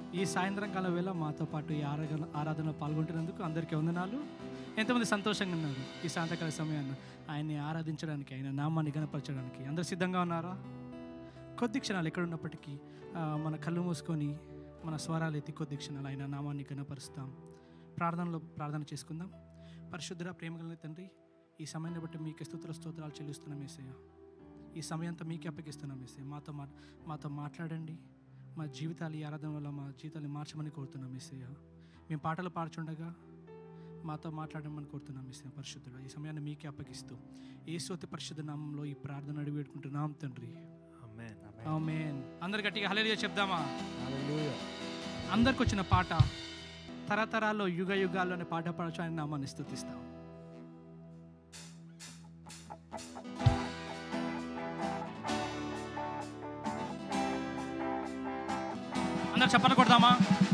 ఈ సాయంత్రం కాలం వేళ మాతో పాటు ఈ ఆరాధన ఆరాధనలో పాల్గొంటున్నందుకు అందరికీ వందనాలు ఎంతమంది సంతోషంగా ఉన్నారు ఈ సాయంత్రకాల సమయాన్ని ఆయన్ని ఆరాధించడానికి ఆయన నామాన్ని గణపరచడానికి అందరు సిద్ధంగా ఉన్నారా కొద్ది క్షణాలు ఎక్కడ ఉన్నప్పటికీ ఆ, మన కళ్ళు మూసుకొని మన స్వరాలు ఎత్తి కొద్ది క్షణాలు ఆయన నామాన్ని గణపరుస్తాం ప్రార్థనలో ప్రార్థన చేసుకుందాం పరిశుద్ధ ప్రేమగల తండ్రి ఈ సమయాన్ని బట్టి మీకే స్థుతుల స్తోత్రాలు చెల్లిస్తున్నాం ఏసయ్య ఈ సమయం అంతా మీకే అప్పగిస్తున్నాం ఏసయ్య మాతో మా మాతో మాట్లాడండి మా జీవితాలు ఈ ఆరాధన వల్ల మా జీవితాన్ని మార్చమని కోరుతున్నాం ఏసయ్య మేము పాటలు పాడుచుండగా మాతో మాట్లాడమని కోరుతున్నాం ఏసయ్య పరిశుద్ధుడు ఈ సమయాన్ని మీకే అప్పగిస్తూ ఏసోతి పరిశుద్ధ నామంలో ఈ ప్రార్థన అడిగి పెట్టుకుంటున్నాం తండ్రి ఆమేన్ ఆమేన్ అందరు గట్టిగా హల్లెలూయా చెప్దామా హల్లెలూయా అందరికి వచ్చిన పాట తరతరాల్లో యుగ యుగాల్లో అనే పాట పాడచ్చు ఆయన నామాన్ని స్థుతిస్తాం అందరు చెప్పలు కొడదామా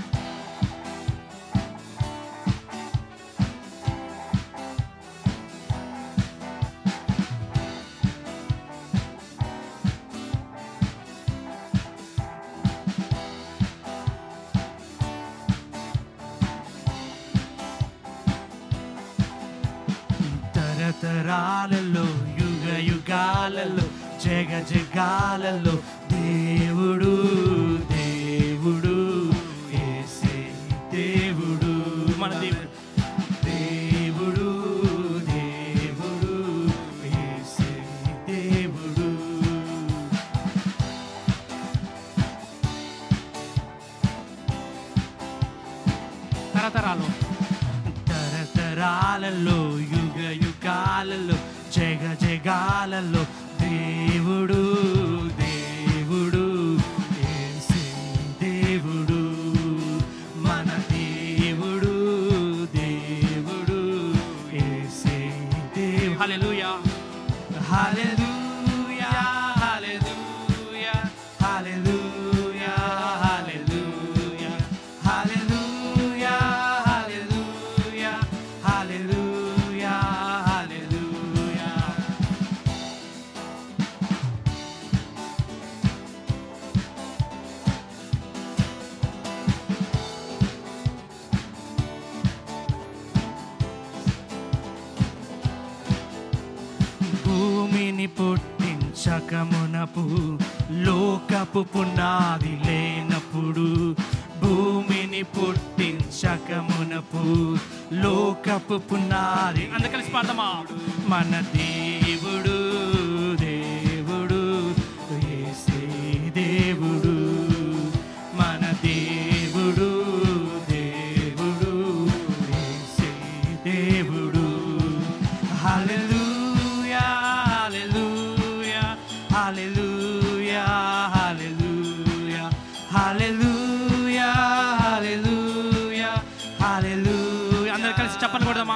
తరతరాలలో యుగ యుగాలలో జగ జగాలలో దేవుడు దేవుడు యేసే దేవుడు మన దేవుడు దేవుడు దేవుడు యేసే దేవుడు తరతరాలు తరతరాలలో యుగ యుగాలలో జగ జగాలలో దేవుడు దేవుడు యేసే దేవుడు మన దేవుడు దేవుడు యేసే దేవుడు హల్లెలూయా హల్లెలూయా హల్లెలూయా హల్లెలూయా హల్లెలూయా హల్లెలూయా హల్లెలూయా హల్లెలూయా హల్లెలూయా భూమిని పుట్టించకమునపు లోకపు పునాది లేనప్పుడు భూమిని పుట్టించకమునపు లోకపు పునాది అంద కలిసి పాడదామా మన దేవుడు దేవుడు యేసే దేవుడు మన దేవుడు దేవుడు యేసే దేవుడు హల్లెలూయా హల్లెలూయా హల్లెలూయా హల్లెలూయా హల్లెలూయా హల్లెలూయా హల్లెలూయా అందరూ కలిసి చెప్పండి కొడదామా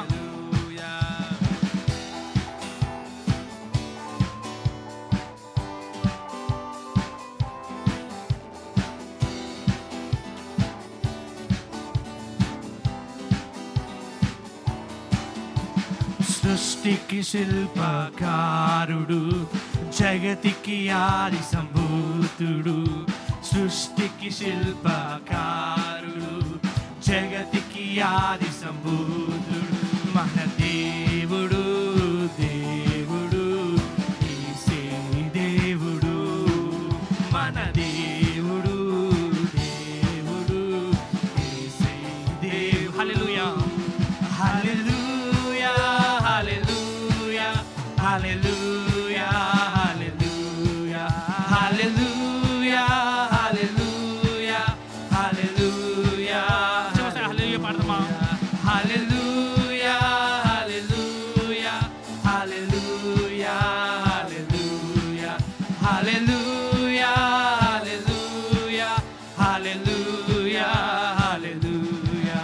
సృష్టికి శిల్పకారుడు జగతికి ఆది సంభూతుడు సృష్టికి శిల్పకారుడు జగతికి ఆది సంభూతుడు మన దేవుడు దేవుడు యేసే దేవుడు మన దేవుడు దేవుడు యేసే దేవుడు హల్లెలూయా హల్లెలూయా హల్లెలూయా హల్లెలూయా హల్లెలూయా హల్లెలూయా హల్లెలూయా హల్లెలూయా హల్లెలూయా పాడదామా హల్లెలూయా హల్లెలూయా హల్లెలూయా హల్లెలూయా హల్లెలూయా హల్లెలూయా హల్లెలూయా హల్లెలూయా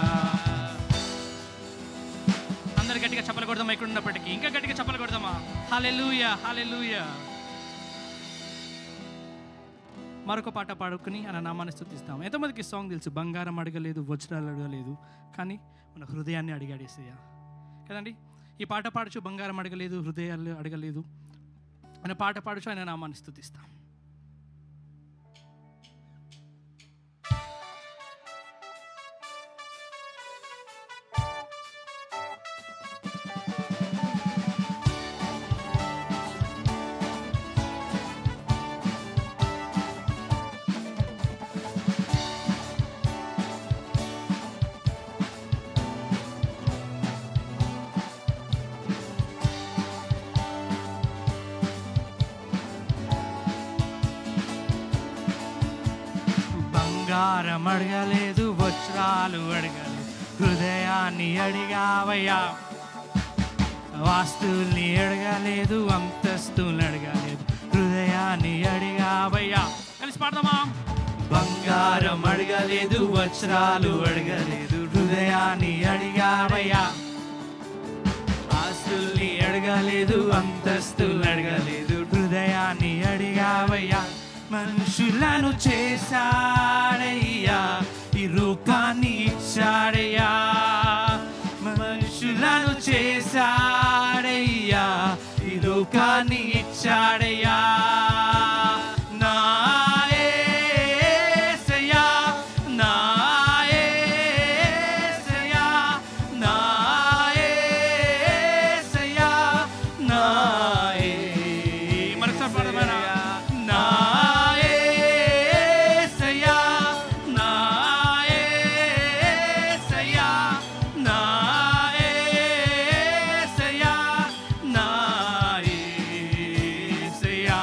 అందరు గట్టిగా చెప్పలు కొడదామా ఇక్కడ ఉన్నప్పటికీ ఇంకా గట్టిగా చెప్పలు కొడదామా హాలెలూయా హాలెలూయా మరొక పాట పాడుకుని ఆయన నామాన్ని స్థుతిస్తాం ఎంతమందికి ఈ సాంగ్ తెలుసు బంగారం అడగలేదు వజ్రాలు అడగలేదు కానీ మన హృదయాన్ని అడిగాడేసయ్యా కదండి ఈ పాట పాడుచు బంగారం అడగలేదు హృదయాలు అడగలేదు అనే పాట పాడుచు ఆయన నామాన్ని స్థుతిస్తాం బంగారం అడగలేదు వజ్రాలు అడగలేదు హృదయాన్ని అడిగావయ్యా వాస్తుల్ని అడగలేదు అంతస్తుల్ని అడగలేదు హృదయాన్ని అడిగావయ్యా కలిసి పాడదామా బంగారం అడగలేదు వజ్రాలు అడగలేదు హృదయాన్ని అడిగావయ్యా ఆస్తుల్ని అడగలేదు అంతస్తులు అడగలేదు హృదయాన్ని అడిగావయ్యా మనుషులను చేశాడయ్యా ఈ రూపాన్ని ఇచ్చాడయ్యా మనుషులను చేశాడయ్యా ఈ లోకాన్ని ఇచ్చాడయ్యా నా యేసయ్యా, నా యేసయ్యా, నా యేసయ్యా, నా యే- మరొకసారి పాడమనా? నా యేసయ్యా, నా యేసయ్యా, నా యేసయ్యా, నా యేసయ్యా.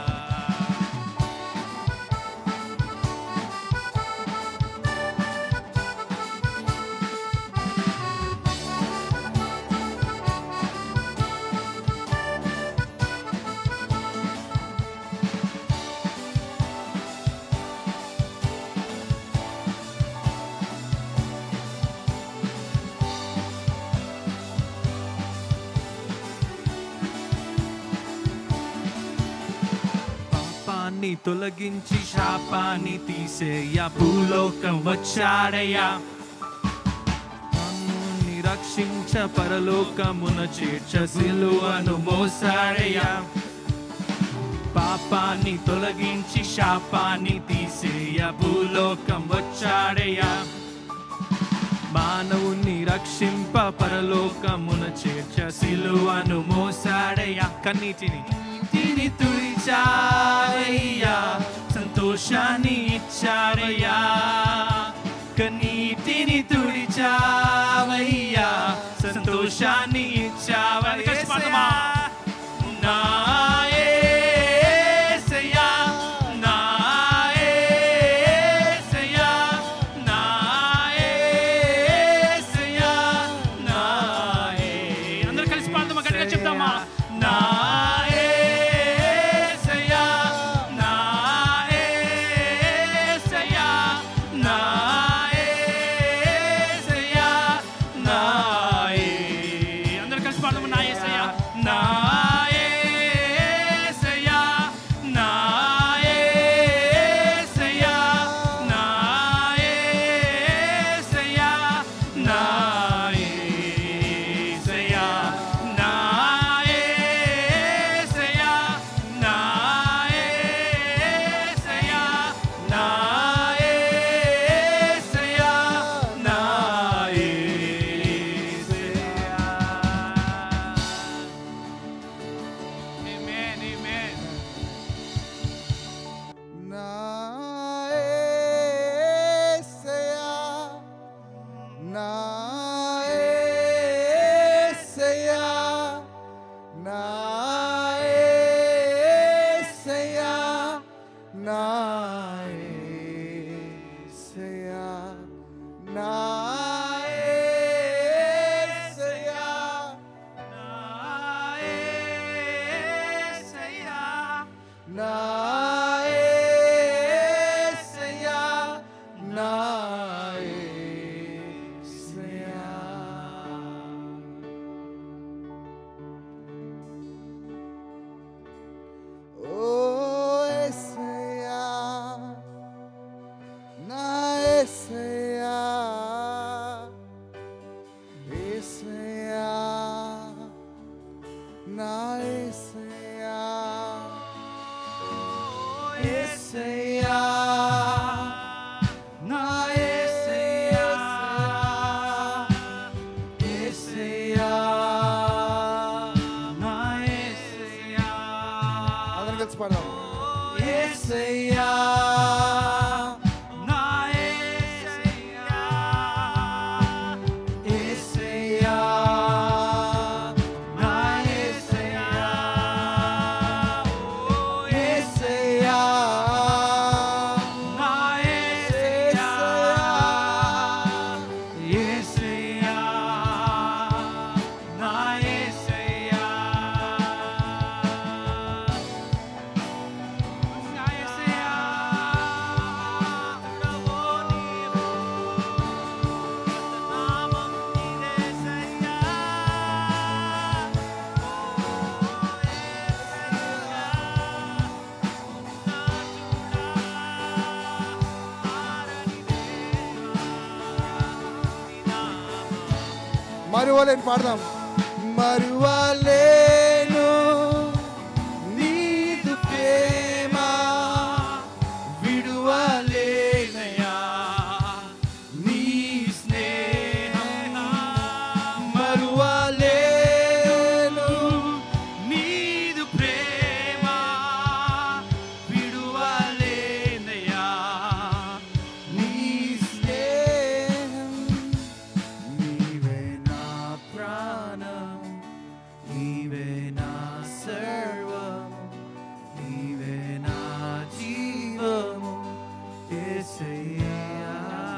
పాపాన్ని తొలగించి శాపాన్ని తీసేయ భూలోకం వచ్చాడయ్యా నన్ను నిరక్షించ పరలోకమున చేర్చ సిలువను మోసాడయ్యా పాపాన్ని తొలగించి శాపాన్ని తీసేయ భూలోకం వచ్చాడయ్యా మానవుని రక్షింప పరలోకమున చేర్చ సిలువను మోసాడయ్యా కన్నీటిని తిని తుడిచాడయ్యా సంతోషాన్ని ఇచ్చాడయ్యా కన్నీటిని తుడిచావయ్యా సంతోషాన్ని ఇచ్చావయ్యా నా యేసయ్యా, నా యేసయ్యా, నా యేసయ్యా, నా యే- అందరూ కలిసి పాడదామా గట్టిగా చెప్తామా నా యేసయ్యా, నా యేసయ్యా, నా యేసయ్యా, నా యే- అందరూ కలిసి పాడదామా నా యేసయ్యా, నా యేసయ్యా, నా యేసయ్యా, నా యేసయ్యా, నా యేసయ్యా, నా యేసయ్యా, నా యేసయ్యా, నా యేసయ్యా, నా యేసయ్యా. Amen, amen. నా యేసయ్యా, నా యేసయ్యా, నా యేసయ్యా, నా యేసయ్యా, నా యేసయ్యా, నా యేసయ్యా, నా యేసయ్యా. ఓ యేసయ్యా, నా యేసయ్యా, యేసయ్యా, నా యేసయ్యా. యేసయ్యా, నా యేసయ్యా, యేసయ్యా, నా యేసయ్యా. అందరం కలిసి పాడదాం యేసయ్యా, నా యేసయ్యా. యేసయ్యా, నా యేసయ్యా, యేసయ్యా, నా యేసయ్యా. మరువలేని పాడదాం మరువలేను నీదు ప్రేమ విడువలేనయా నీ స్నేహం మరువలేను నీదు ప్రేమ విడువలేనయా నీ స్నేహం నీవే నా ప్రాణం నీవే నా సర్వం నీవే నా జీవము యేసయ్యా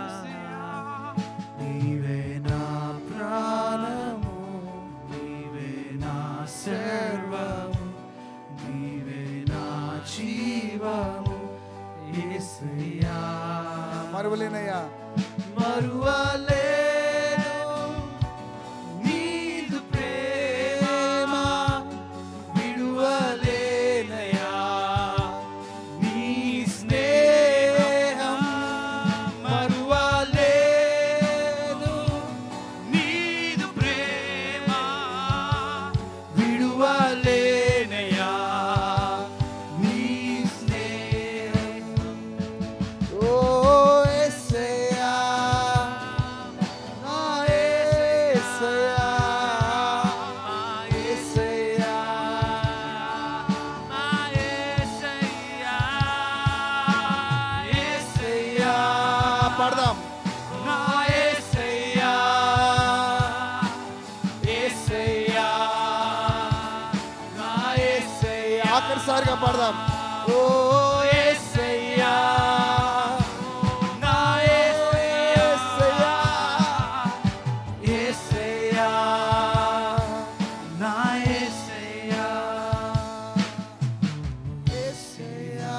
నీవే నా ప్రాణము నీవే నా సర్వము నీవే నా జీవము యేసయ్యా మరువలేనయ్యా మరువలేను నీదు ప్రేమ విడువలేనయా నీ స్నేహం మరువలేను నీదు ప్రేమ విడువలేనయా నీ స్నేహం ఓ యేసయ్యా నా యేసయ్యా యేసయ్యా యేసయ్యా పాడదాం నా యేసయ్యా యేసయ్యా నా యేసయ్యా ఆఖరిసారిగా పాడదాం ఓ యేసయ్యా నా యేసయ్యా యేసయ్యా నా యేసయ్యా యేసయ్యా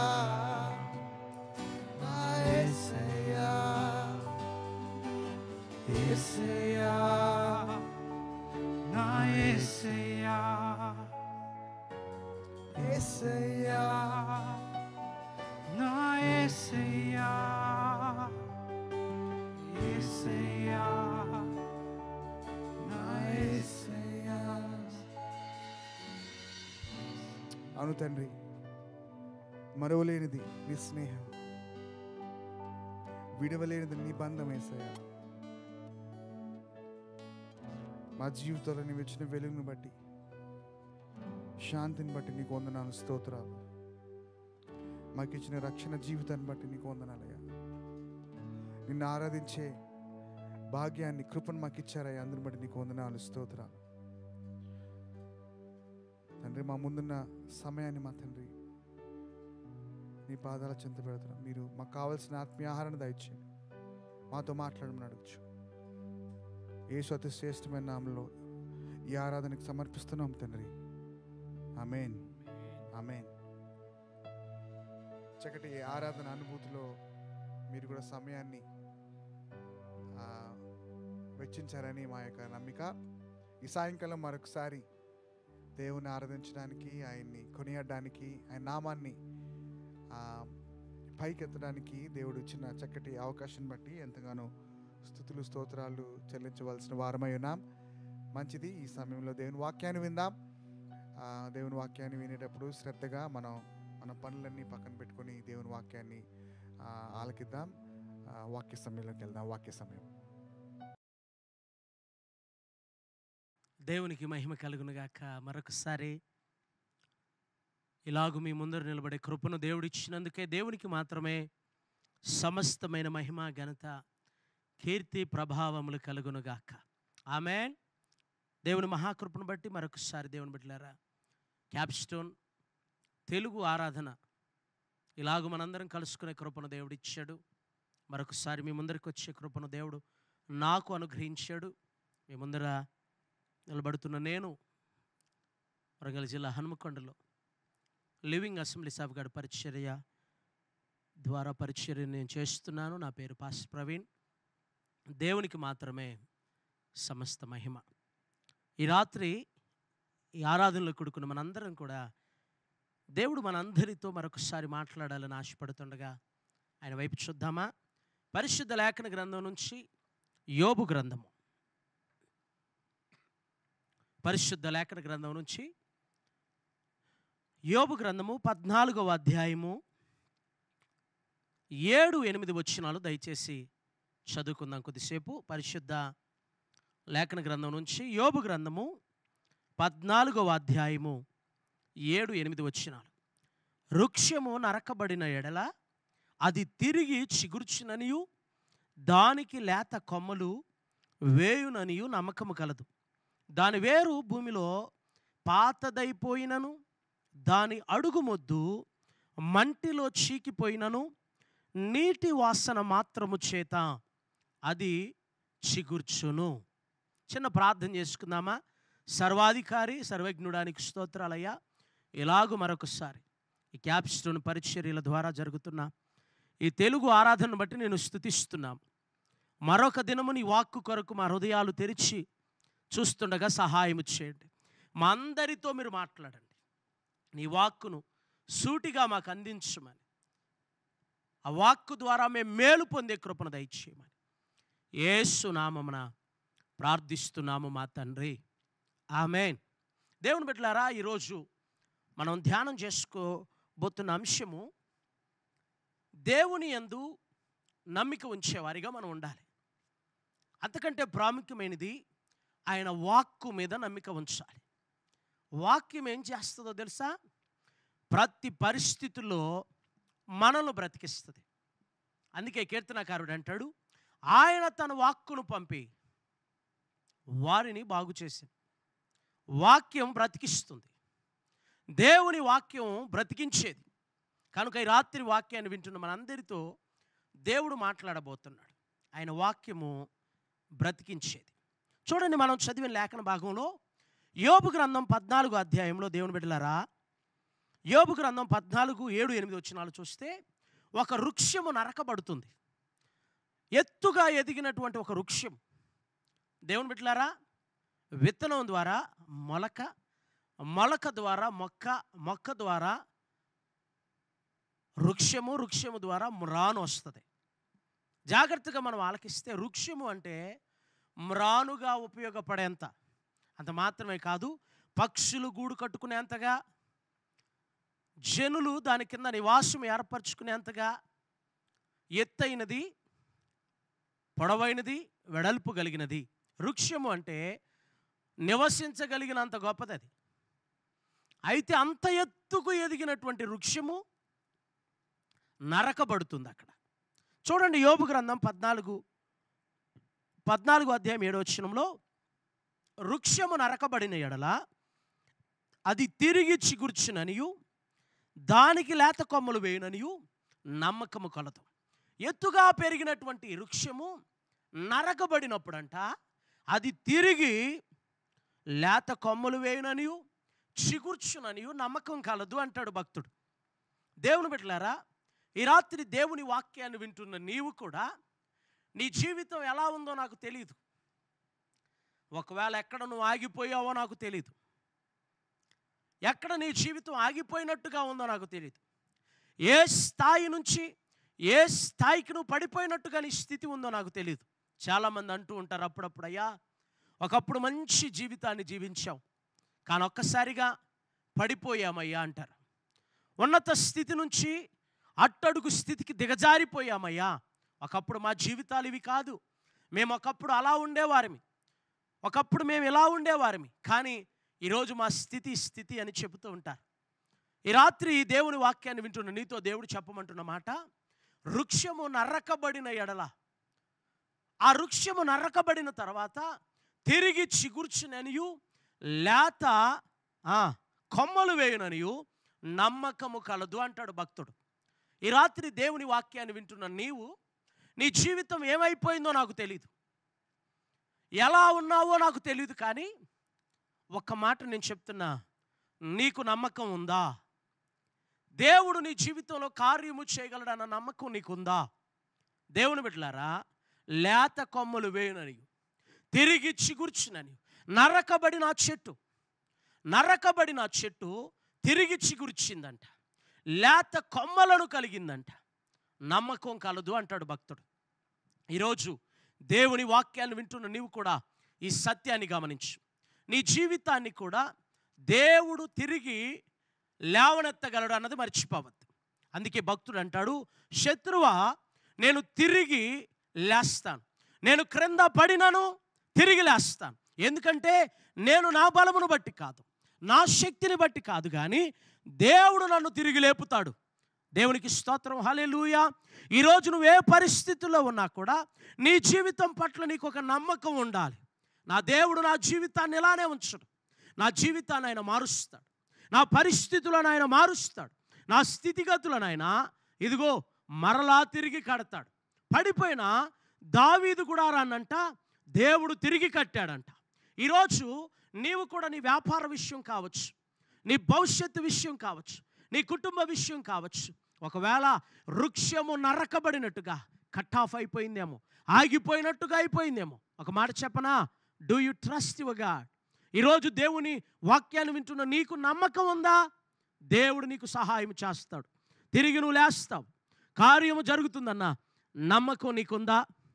నా యేసయ్యా యేసయ్యా నా యేసయ్యా యేసయ్యా నా యేసయ్యా యేసయ్యా నా యేసయ్యా అను తండ్రి మరువలేనిది నీ స్నేహం విడవలేనిది నీ బంధం వేసయ్యా మా జీవితంలో నీవు ఇచ్చిన వెలుగును బట్టి శాంతిని బట్టి నీకు వందనాలు స్తోత్రాలు మాకు ఇచ్చిన రక్షణ జీవితాన్ని బట్టి నీకు వందనాలయ్యా నిన్ను ఆరాధించే భాగ్యాన్ని కృపను మాకు ఇచ్చారయ్యా అందుని బట్టి నీకు వందనాలు స్తోత్రాలు తండ్రి మా ముందున్న సమయాన్ని మా తండ్రి నీ పాదాల చెంత పెడుతున్నాం మీరు మాకు కావాల్సిన ఆత్మీయ ఆహారాన్ని దయచేయండి మాతో మాట్లాడమని అడగచ్చు యేసు అతి శ్రేష్టమైన నామంలో ఈ ఆరాధనకు సమర్పిస్తున్నాం తండ్రి ఆమెన్ ఆమెన్ చక్కటి ఈ ఆరాధన అనుభూతిలో మీరు కూడా సమయాన్ని ఆ, వెచ్చించారని మా యొక్క నమ్మిక ఈ సాయంకాలం మరొకసారి దేవుని ఆరాధించడానికి ఆయన్ని కొనియాడడానికి ఆయన నామాన్ని ఆ, పైకెత్తడానికి దేవుడు ఇచ్చిన చక్కటి అవకాశం బట్టి ఎంతగానో స్థుతులు స్తోత్రాలు చెల్లించవలసిన వారమై ఉన్నాం మంచిది ఈ సమయంలో దేవుని వాక్యాన్ని విందాం ఆ, దేవుని వాక్యాన్ని వినేటప్పుడు శ్రద్ధగా మనం మన పనులన్నీ పక్కన పెట్టుకొని దేవుని వాక్యాన్ని ఆ, ఆలకిద్దాం ఆ, వాక్య సమయంలోకి వెళ్దాం వాక్య సమయం దేవునికి మహిమ కలుగును గాక మరొకసారి ఇలాగు మీ ముందర నిలబడే కృపను దేవుడిచ్చినందుకే దేవునికి మాత్రమే సమస్తమైన మహిమ ఘనత కీర్తి ప్రభావములు కలుగును గాక ఆమెన్ దేవుని మహాకృపను బట్టి మరొకసారి దేవుని బిడ్డలారా క్యాప్స్టోన్ తెలుగు ఆరాధన ఇలాగ మనందరం కలుసుకునే కృపను దేవుడిచ్చాడు మరొకసారి మీ ముందరికి వచ్చే కృపను దేవుడు నాకు అనుగ్రహించాడు మీ ముందర నిలబడుతున్న నేను వరంగల్ జిల్లా హనుమకొండలో లివింగ్ అసెంబ్లీ సభ గారి పరిచర్య ద్వారా పరిచర్య నేను చేస్తున్నాను నా పేరు పాస్ ప్రవీణ్ దేవునికి మాత్రమే సమస్త మహిమ ఈ రాత్రి ఈ ఆరాధనలో కూడుకున్న మనందరం కూడా దేవుడు మనందరితో మరొకసారి మాట్లాడాలని ఆశపడుతుండగా ఆయన వైపు చూద్దామా పరిశుద్ధ లేఖన గ్రంథం నుంచి యోబు గ్రంథము పరిశుద్ధ లేఖన గ్రంథం నుంచి యోబు గ్రంథము పద్నాలుగవ అధ్యాయము ఏడు ఎనిమిది వచ్చినాలు దయచేసి చదువుకుందాం కొద్దిసేపు పరిశుద్ధ లేఖన గ్రంథం నుంచి యోబు గ్రంథము పద్నాలుగవ అధ్యాయము ఏడు ఎనిమిది వచ్చినాలు వృక్షము నరకబడిన ఎడల అది తిరిగి చిగుర్చుననియు దానికి లేత కొమ్మలు వేయుననియు నమ్మకము కలదు దాని వేరు భూమిలో పాతదైపోయినను దాని అడుగు మొద్దు మంటిలో చీకిపోయినను నీటి వాసన మాత్రము చేత అది చిగుర్చును చిన్న ప్రార్థన చేసుకుందామా సర్వాధికారి సర్వజ్ఞుడానికి స్తోత్రాలయ్యా ఇలాగూ మరొకసారి ఈ క్యాప్స్టోన్ పరిచర్యల ద్వారా జరుగుతున్న ఈ తెలుగు ఆరాధనను బట్టి నేను స్థుతిస్తున్నాను మరొక దినము నీ వాక్కు కొరకు మా హృదయాలు తెరిచి చూస్తుండగా సహాయం చేయండి మా అందరితో మీరు మాట్లాడండి నీ వాక్కును సూటిగా మాకు అందించమని ఆ వాక్కు ద్వారా మేము మేలు పొందే కృపను దయచేయమని ఏసు నామమున ప్రార్థిస్తున్నాము మా తండ్రి ఆమెన్ దేవుని బిడ్డలారా ఈరోజు మనం ధ్యానం చేసుకోబోతున్న అంశము దేవుని యందు నమ్మిక ఉంచేవారిగా మనం ఉండాలి అంతకంటే ప్రాముఖ్యమైనది ఆయన వాక్కు మీద నమ్మిక ఉంచాలి వాక్యం ఏం చేస్తుందో తెలుసా ప్రతి పరిస్థితుల్లో మనల్ని బ్రతికిస్తుంది అందుకే కీర్తనకారుడు అంటాడు ఆయన తన వాక్కును పంపి వారిని బాగు చేసింది వాక్యం బ్రతికిస్తుంది దేవుని వాక్యం బ్రతికించేది కనుక ఈ రాత్రి వాక్యాన్ని వింటున్న మనందరితో దేవుడు మాట్లాడబోతున్నాడు ఆయన వాక్యము బ్రతికించేది చూడండి మనం చదివిన లేఖన భాగంలో యోబు గ్రంథం పద్నాలుగు అధ్యాయంలో దేవుని బిడ్డలారా యోబు గ్రంథం పద్నాలుగు ఏడు ఎనిమిది వచ్చినాలు చూస్తే ఒక వృక్షము నరకబడుతుంది ఎత్తుగా ఎదిగినటువంటి ఒక వృక్షం దేవుని బిడ్డలారా విత్తనం ద్వారా మొలక మొలక ద్వారా మొక్క మొక్క ద్వారా వృక్షము వృక్షము ద్వారా మ్రాను వస్తుంది జాగ్రత్తగా మనం ఆలకిస్తే వృక్షము అంటే మ్రానుగా ఉపయోగపడేంత అంత మాత్రమే కాదు పక్షులు గూడు కట్టుకునేంతగా జనులు దాని కింద నివాసం ఏర్పరచుకునేంతగా ఎత్తైనది పొడవైనది వెడల్పు కలిగినది వృక్షము అంటే నివసించగలిగినంత గొప్పది అది అయితే అంత ఎత్తుకు ఎదిగినటువంటి వృక్షము నరకబడుతుంది అక్కడ చూడండి యోబు గ్రంథం పద్నాలుగు పద్నాలుగు అధ్యాయం ఏడో వచ్చినంలో వృక్షము నరకబడిన ఎడల అది తిరిగి చిగుర్చుననియు దానికి లేత కొమ్మలు వేయుననియు నమ్మకము కలదు ఎత్తుగా పెరిగినటువంటి వృక్షము నరకబడినప్పుడంట అది తిరిగి లేత కొమ్మలు వేయుననియు చిగుర్చుననియు నమ్మకం కలదు అంటాడు భక్తుడు దేవుని బిడ్డలారా ఈ రాత్రి దేవుని వాక్యాన్ని వింటున్న నీవు కూడా నీ జీవితం ఎలా ఉందో నాకు తెలియదు ఒకవేళ ఎక్కడ నువ్వు ఆగిపోయావో నాకు తెలియదు ఎక్కడ నీ జీవితం ఆగిపోయినట్టుగా ఉందో నాకు తెలియదు ఏ స్థాయి నుంచి ఏ స్థాయికి నువ్వు పడిపోయినట్టుగా నీ స్థితి ఉందో నాకు తెలియదు చాలామంది అంటూ ఉంటారు అప్పుడప్పుడు అయ్యా ఒకప్పుడు మంచి జీవితాన్ని జీవించాం కానీ ఒక్కసారిగా పడిపోయామయ్యా అంటారు ఉన్నత స్థితి నుంచి అట్టడుగు స్థితికి దిగజారిపోయామయ్యా ఒకప్పుడు మా జీవితాలు ఇవి కాదు మేము ఒకప్పుడు అలా ఉండేవారిమి ఒకప్పుడు మేము ఇలా ఉండేవారిమి కానీ ఈరోజు మా స్థితి స్థితి అని చెబుతూ ఉంటారు ఈ రాత్రి ఈ దేవుని వాక్యాన్ని వింటున్న నీతో దేవుడు చెప్పమంటున్న మాట వృక్షము నరకబడిన ఎడల ఆ వృక్షము నరకబడిన తర్వాత తిరిగి చిగుర్చుననియు లేత ఆ, కొమ్మలు వేయుననియు నమ్మకము కలదు అంటాడు భక్తుడు ఈ రాత్రి దేవుని వాక్యాన్ని వింటున్న నీవు నీ జీవితం ఏమైపోయిందో నాకు తెలియదు ఎలా ఉన్నావో నాకు తెలియదు కానీ ఒక్క మాట నేను చెప్తున్నా నీకు నమ్మకం ఉందా దేవుడు నీ జీవితంలో కార్యము చేయగలడన్న నమ్మకం నీకుందా దేవుని బిడ్డలారా లేత కొమ్మలు వేయునని తిరిగి చిగుర్చునని నరకబడిన ఆ చెట్టు నరకబడిన ఆ చెట్టు తిరిగి చిగుర్చిందంట లేత కొమ్మలను కలిగిందంట నమ్మకం కలదు అంటాడు భక్తుడు ఈరోజు దేవుని వాక్యాన్ని వింటున్న నీవు కూడా ఈ సత్యాన్ని గమనించు నీ జీవితాన్ని కూడా దేవుడు తిరిగి లేవనెత్తగలడు అన్నది మర్చిపోవద్దు అందుకే భక్తుడు అంటాడు శత్రువా నేను తిరిగి లేస్తాను నేను క్రింద పడినను తిరిగి లేస్తాను ఎందుకంటే నేను నా బలమును బట్టి కాదు నా శక్తిని బట్టి కాదు కానీ దేవుడు నన్ను తిరిగి లేపుతాడు దేవునికి స్తోత్రం హల్లెలూయా ఈరోజు నువ్వు ఏ పరిస్థితుల్లో ఉన్నా కూడా నీ జీవితం పట్ల నీకు ఒక నమ్మకం ఉండాలి నా దేవుడు నా జీవితాన్ని ఇలానే ఉంచడు నా జీవితాన్ని ఆయన మారుస్తాడు నా పరిస్థితులను ఆయన మారుస్తాడు నా స్థితిగతులను ఆయన ఇదిగో మరలా తిరిగి కడతాడు పడిపోయిన దావీదు కూడా రానంట దేవుడు తిరిగి కట్టాడంట ఈరోజు నీవు కూడా నీ వ్యాపార విషయం కావచ్చు నీ భవిష్యత్తు విషయం కావచ్చు నీ కుటుంబ విషయం కావచ్చు ఒకవేళ వృక్షము నరకబడినట్టుగా కట్ ఆఫ్ అయిపోయిందేమో ఆగిపోయినట్టుగా అయిపోయిందేమో ఒక మాట చెప్పనా do you trust your God ఈరోజు దేవుని వాక్యాన్ని వింటున్న నీకు నమ్మకం ఉందా దేవుడు నీకు సహాయం చేస్తాడు తిరిగి నువ్వు లేస్తావు కార్యము జరుగుతుందన్న నమ్మకం నీకుందా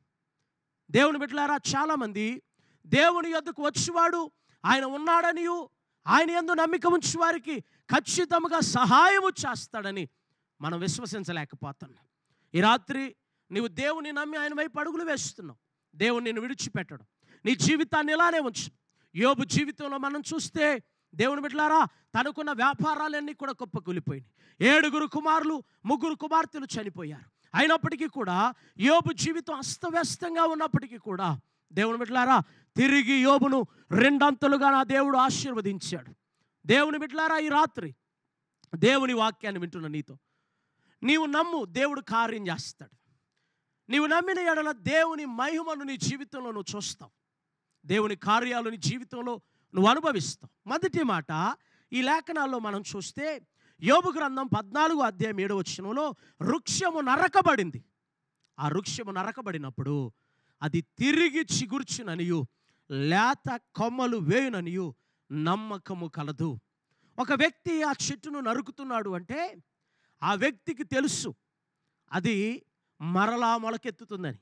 దేవుని బిడ్డలారా చాలామంది దేవుని యొద్దకు వచ్చేవాడు ఆయన ఉన్నాడనియు ఆయన ఎందు నమ్మిక ఉంచి వారికి ఖచ్చితంగా సహాయము చేస్తాడని మనం విశ్వసించలేకపోతున్నాం ఈ రాత్రి నీవు దేవుని నమ్మి ఆయన వైపు అడుగులు వేస్తున్నావు దేవుని నిన్ను విడిచిపెట్టడం నీ జీవితాన్ని ఇలానే ఉంచు యోబు జీవితంలో మనం చూస్తే దేవుని బిడ్డలారా తనకున్న వ్యాపారాలన్నీ కూడా కుప్పకూలిపోయినాయి ఏడుగురు కుమారులు ముగ్గురు కుమార్తెలు చనిపోయారు అయినప్పటికీ కూడా యోబు జీవితం అస్తవ్యస్తంగా ఉన్నప్పటికీ కూడా దేవుని బిడ్డలారా తిరిగి యోబును రెండంతలుగా నా దేవుడు ఆశీర్వదించాడు దేవుని బిడ్డలారా ఈ రాత్రి దేవుని వాక్యాన్ని వింటున్న నీతో నీవు నమ్ము దేవుడు కార్యం చేస్తాడు నీవు నమ్మిన ఎడల దేవుని మహిమను నీ జీవితంలో నువ్వు చూస్తావు దేవుని కార్యాలు నీ జీవితంలో నువ్వు అనుభవిస్తావు మొదటి మాట ఈ లేఖనాల్లో మనం చూస్తే యోబు గ్రంథం పద్నాలుగు అధ్యాయం ఏడవ వచనంలో వృక్షము నరకబడింది ఆ వృక్షము నరకబడినప్పుడు అది తిరిగి చిగుర్చుననియు లేత కొమ్మలు వేయుననియు నమ్మకము కలదు ఒక వ్యక్తి ఆ చెట్టును నరుకుతున్నాడు అంటే ఆ వ్యక్తికి తెలుసు అది మరలా మొలకెత్తుతుందని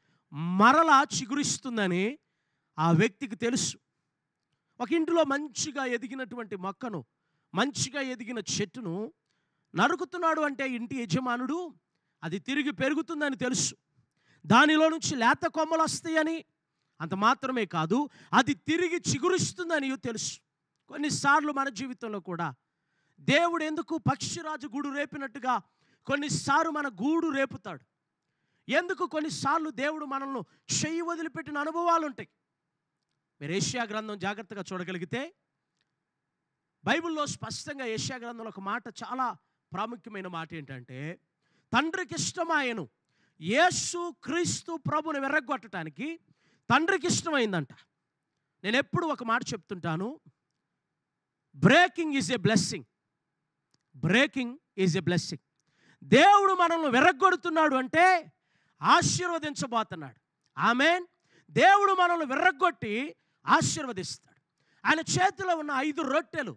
మరలా చిగురిస్తుందని ఆ వ్యక్తికి తెలుసు ఒక ఇంటిలో మంచిగా ఎదిగినటువంటి మొక్కను మంచిగా ఎదిగిన చెట్టును నరుకుతున్నాడు అంటే ఇంటి యజమానుడు అది తిరిగి పెరుగుతుందని తెలుసు దానిలో నుంచి లేత కొమ్మలు వస్తాయని అంత మాత్రమే కాదు అది తిరిగి చిగురుస్తుందని తెలుసు కొన్నిసార్లు మన జీవితంలో కూడా దేవుడు ఎందుకు పక్షిరాజు గూడు రేపినట్టుగా కొన్నిసార్లు మన గూడు రేపుతాడు ఎందుకు కొన్నిసార్లు దేవుడు మనల్ని చెయ్యి వదిలిపెట్టిన అనుభవాలు ఉంటాయి మీరు ఏషియా గ్రంథం జాగ్రత్తగా చూడగలిగితే బైబిల్లో స్పష్టంగా ఏషియా గ్రంథంలో ఒక మాట చాలా ప్రాముఖ్యమైన మాట ఏంటంటే తండ్రికి ఇష్టమాయను యేసు క్రీస్తు ప్రభుని వెర్రగొట్టడానికి తండ్రికి ఇష్టమైందంట నేను ఎప్పుడు ఒక మాట చెప్తుంటాను breaking is a blessing breaking is a blessing దేవుడు మనల్ని విరగ్గొడుతున్నాడు అంటే ఆశీర్వదించబోతున్నాడు ఆమెన్ దేవుడు మనల్ని విర్రగొట్టి ఆశీర్వదిస్తాడు ఆయన చేతిలో ఉన్న ఐదు రొట్టెలు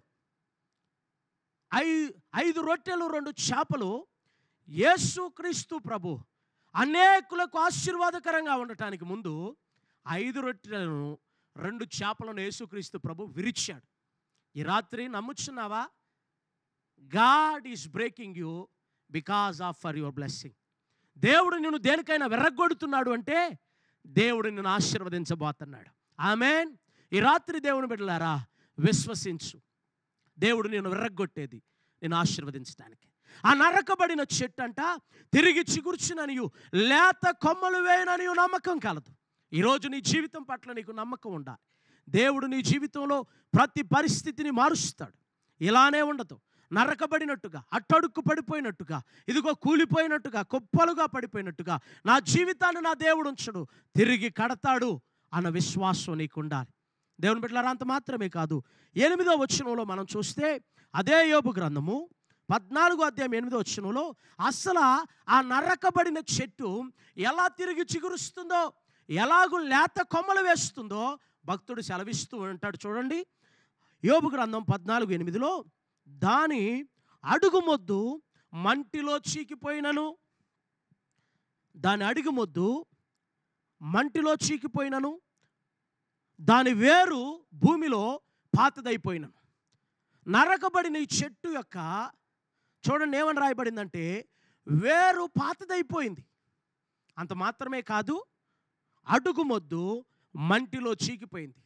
ఐ ఐదు రొట్టెలు రెండు చేపలు యేసుక్రీస్తు ప్రభు అనేకులకు ఆశీర్వాదకరంగా ఉండటానికి ముందు ఐదు రొట్టెలను రెండు చేపలను యేసుక్రీస్తు ప్రభు విరిచాడు ఈ రాత్రి నమ్ముచున్నావా God is breaking you because of for your blessing దేవుడు నిన్ను దేనికైనా విర్రగొడుతున్నాడు అంటే దేవుడు నిన్ను ఆశీర్వదించబోతున్నాడు ఆమెన్ ఈ రాత్రి దేవుని బిడ్డలారా విశ్వసించు దేవుడు నేను విర్రగొట్టేది నేను ఆశీర్వదించడానికి ఆ నరకబడిన చెట్టు అంట తిరిగి చిగుర్చుననియు లేత కొమ్మలు వేయననియు నమ్మకం కలదు ఈరోజు నీ జీవితం పట్ల నీకు నమ్మకం ఉండాలి దేవుడు నీ జీవితంలో ప్రతి పరిస్థితిని మారుస్తాడు ఇలానే ఉండదు నరకబడినట్టుగా అట్టడుక్కు పడిపోయినట్టుగా ఇదిగో కూలిపోయినట్టుగా కుప్పలుగా పడిపోయినట్టుగా నా జీవితాన్ని నా దేవుడు ఉంచడు తిరిగి కడతాడు అన్న విశ్వాసం నీకు ఉండాలి దేవుని బిడ్డలారా అంత మాత్రమే కాదు ఎనిమిదో వచనంలో మనం చూస్తే అదే యోబు గ్రంథము పద్నాలుగో అధ్యాయం ఎనిమిదో వచనంలో అసలు ఆ నరకబడిన చెట్టు ఎలా తిరిగి చిగురుస్తుందో ఎలాగూ లేత కొమ్మలు వేస్తుందో భక్తుడు సెలవిస్తూ ఉంటాడు చూడండి యోబు గ్రంథం పద్నాలుగు ఎనిమిదిలో దాని అడుగు మొద్దు మంటిలో చీకిపోయినను దాని అడుగు మొద్దు మంటిలో చీకిపోయినను దాని వేరు భూమిలో పాతదైపోయినను నరకబడిన ఈ చెట్టు యొక్క చూడండి ఏమని రాయబడిందంటే వేరు పాతదైపోయింది అంత మాత్రమే కాదు అడుగు మొద్దు మంటిలో చీకిపోయింది